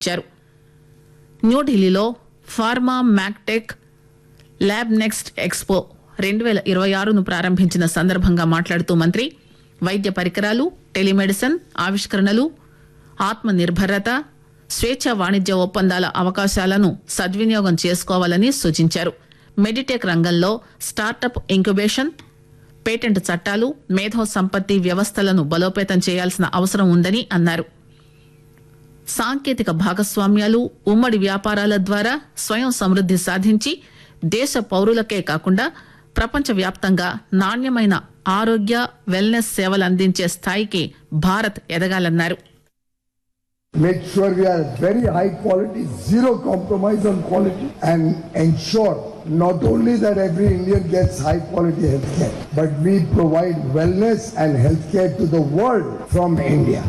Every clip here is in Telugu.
ఇచ్చారు న్యూఢిల్లీలో pharma Mactech lab next expo రెండు వేల ఇరవై ఆరును ప్రారంభించిన సందర్భంగా మాట్లాడుతూ మంత్రి వైద్య పరికరాలు టెలిమెడిసిన్ ఆవిష్కరణలు ఆత్మ నిర్భరత స్వేచ్ఛ వాణిజ్య ఒప్పందాల అవకాశాలను సద్వినియోగం చేసుకోవాలని సూచించారు మెడిటెక్ రంగంలో స్టార్టప్ ఇంక్యుబేషన్ పేటెంట్ చట్టాలు మేధో సంపత్తి వ్యవస్థలను బలోపేతం చేయాల్సిన అవసరం ఉందని అన్నారు సాంకేతిక భాగస్వామ్యాలు ఉమ్మడి వ్యాపారాల ద్వారా స్వయం సమృద్ది సాధించి దేశ పౌరులకే కాకుండా ప్రపంచవ్యాప్తంగా నాణ్యమైన ఆరోగ్య వెల్నెస్ సేవలు అందించే స్థాయికి Bharat ఎదగాలన్నారు make sure we are very high quality, zero compromise on quality, and ensure not only that every Indian gets high quality healthcare, but we provide wellness and healthcare to the world from India.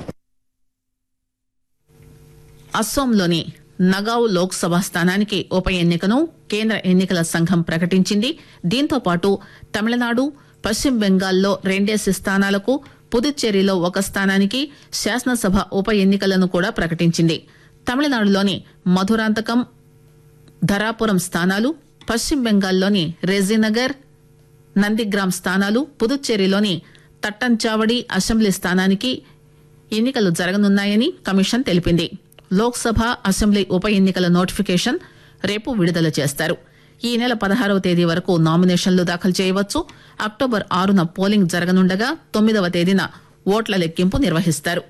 అస్సోంలోని Nagaon Lok Sabha స్థానానికి ఉప ఎన్నికను కేంద్ర ఎన్నికల సంఘం ప్రకటించింది దీంతో పాటు తమిళనాడు పశ్చిమ బెంగాల్లో రెండేసి స్థానాలకు పుదుచ్చేరిలో ఒక స్థానానికి శాసనసభ ఉప ఎన్నికలను కూడా ప్రకటించింది తమిళనాడులోని మధురాంతకం ధరాపురం స్థానాలు పశ్చిమ బెంగాల్లోని రెజీనగర్ నందిగ్రామ్ స్థానాలు పుదుచ్చేరిలోని తట్టంచావడి అసెంబ్లీ స్థానానికి ఎన్నికలు జరగనున్నాయని కమిషన్ తెలిపింది లోక్సభ అసెంబ్లీ ఉప ఎన్నికల నోటిఫికేషన్ రేపు విడుదల చేస్తారు ఈ నెల పదహారవ తేదీ వరకు నామినేషన్లు దాఖలు చేయవచ్చు అక్టోబర్ ఆరున పోలింగ్ జరగనుండగా తొమ్మిదవ తేదీన ఓట్ల లెక్కింపు నిర్వహిస్తారు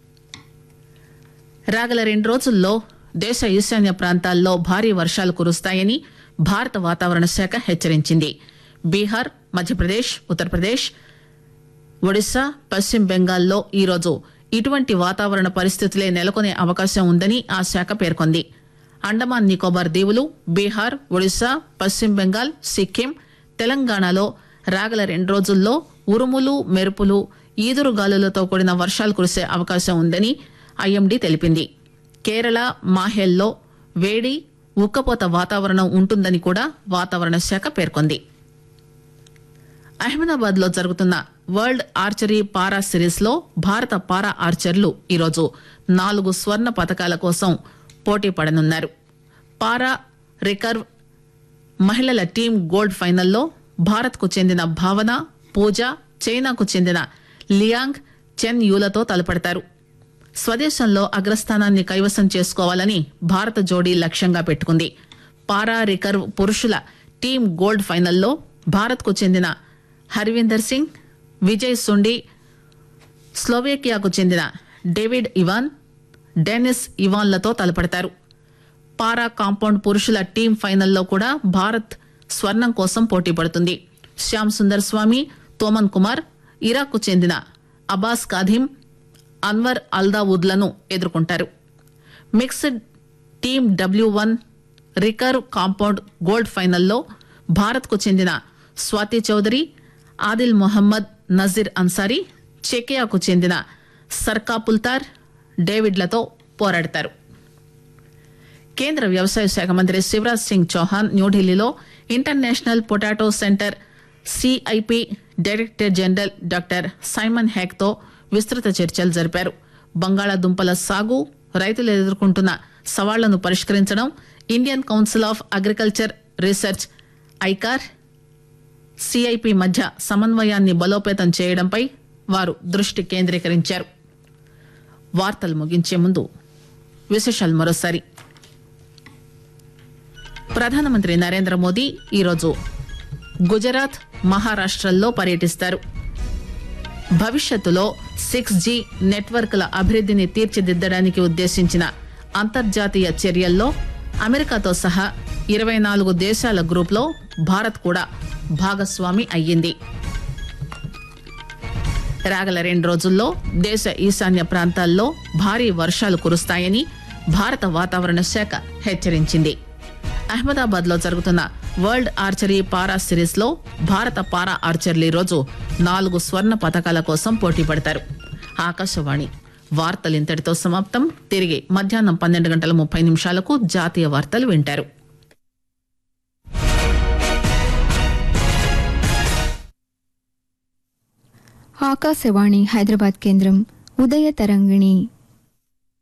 రాగల రెండు రోజుల్లో దేశ ఈశాన్య ప్రాంతాల్లో భారీ వర్షాలు కురుస్తాయని భారత వాతావరణ శాఖ హెచ్చరించింది బీహార్ మధ్యప్రదేశ్ ఉత్తరప్రదేశ్ ఒడిశా పశ్చిమ బెంగాల్లో ఈరోజు ఇటువంటి వాతావరణ పరిస్థితులే నెలకొనే అవకాశం ఉందని ఆ శాఖ పేర్కొంది అండమాన్ నికోబార్ దీవులు బీహార్ ఒడిశా పశ్చిమ బెంగాల్ సిక్కిం తెలంగాణలో రాగల రెండు రోజుల్లో ఉరుములు మెరుపులు ఈదురుగాలులతో కూడిన వర్షాలు కురిసే అవకాశం ఉందని ఐఎండీ తెలిపింది కేరళ మాహేల్లో వేడి ఉక్కపోత వాతావరణం ఉంటుందని కూడా వాతావరణ శాఖ పేర్కొంది అహ్మదాబాద్ లో జరుగుతున్న వరల్డ్ ఆర్చరీ పారా సిరీస్ లో భారత పారా ఆర్చర్లు ఈరోజు నాలుగు స్వర్ణ పతకాల కోసం పోటీ పడనున్నారు పారా రికర్వ్ మహిళల టీం గోల్డ్ ఫైనల్లో భారత్ కు చెందిన భావన పూజ చైనాకు చెందిన లియాంగ్ చెన్ యూలతో తలపడతారు స్వదేశంలో అగ్రస్థానాన్ని కైవసం చేసుకోవాలని భారత జోడీ లక్ష్యంగా పెట్టుకుంది పారా రికర్వ్ పురుషుల టీం గోల్డ్ ఫైనల్లో భారత్ కు చెందిన హర్వీందర్ సింగ్ విజయ్ సుండి స్లోవేకియాకు చెందిన డేవిడ్ ఇవాన్ డెనిస్ ఇవాన్లతో తలపడతారు పారా కాంపౌండ్ పురుషుల టీం ఫైనల్లో కూడా భారత్ స్వర్ణం కోసం పోటీ పడుతుంది శ్యామ్ సుందర్ స్వామి తోమన్ కుమార్ ఇరాక్కు చెందిన అబాస్ కాధిం అన్వర్ అల్దావుద్లను ఎదుర్కొంటారు mixed team W one recurve compound gold ఫైనల్లో భారత్కు చెందిన స్వాతి చౌదరి ఆదిల్ మొహమ్మద్ నజీర్ అన్సారీ చెకియాకు చెందిన సర్కా పుల్తార్ డేవిడ్లతో పోరాడతారు కేంద్ర వ్యవసాయ శాఖ మంత్రి శివరాజ్ సింగ్ చౌహాన్ న్యూఢిల్లీలో international potato centre CIP director general doctor Simon Heck తో విస్తృత చర్చలు జరిపారు బంగాళాదుంపల సాగు రైతులు ఎదుర్కొంటున్న సవాళ్లను పరిష్కరించడం Indian council of agriculture research ICAR CIP మధ్య సమన్వయాన్ని బలోపేతం చేయడంపై వారు దృష్టి కేంద్రీకరించారు వార్తలు ముగించే ముందు విశేషాలు మరోసారి ప్రధానమంత్రి నరేంద్ర మోదీ ఈరోజు గుజరాత్ మహారాష్టల్లో పర్యటిస్తారు భవిష్యత్తులో సిక్స్ జీ నెట్వర్క్ల అభివృద్ధిని తీర్చిదిద్దడానికి ఉద్దేశించిన అంతర్జాతీయ చర్యల్లో అమెరికాతో సహా ఇరవై నాలుగు దేశాల గ్రూప్లో భారత్ కూడా భాగస్వామి అయ్యింది రాగల రెండు రోజుల్లో దేశ ఈశాన్య ప్రాంతాల్లో భారీ వర్షాలు కురుస్తాయని భారత వాతావరణ శాఖ హెచ్చరించింది అహ్మదాబాద్ లో జరుగుతున్న వరల్డ్ ఆర్చరీ పారా సిరీస్ లో భారత పారా ఆర్చర్లు ఈరోజు నాలుగు స్వర్ణ పథకాల కోసం పోటీ పడతారు ఆకాశవాణి వార్తలు ఇంతటితో సమాప్తం తిరిగి మధ్యాహ్నం పన్నెండు గంటల ముప్పై నిమిషాలకు జాతీయ వార్తలు వింటారు ఆకాశవాణి హైదరాబాద్ కేంద్రం ఉదయ తరంగిణి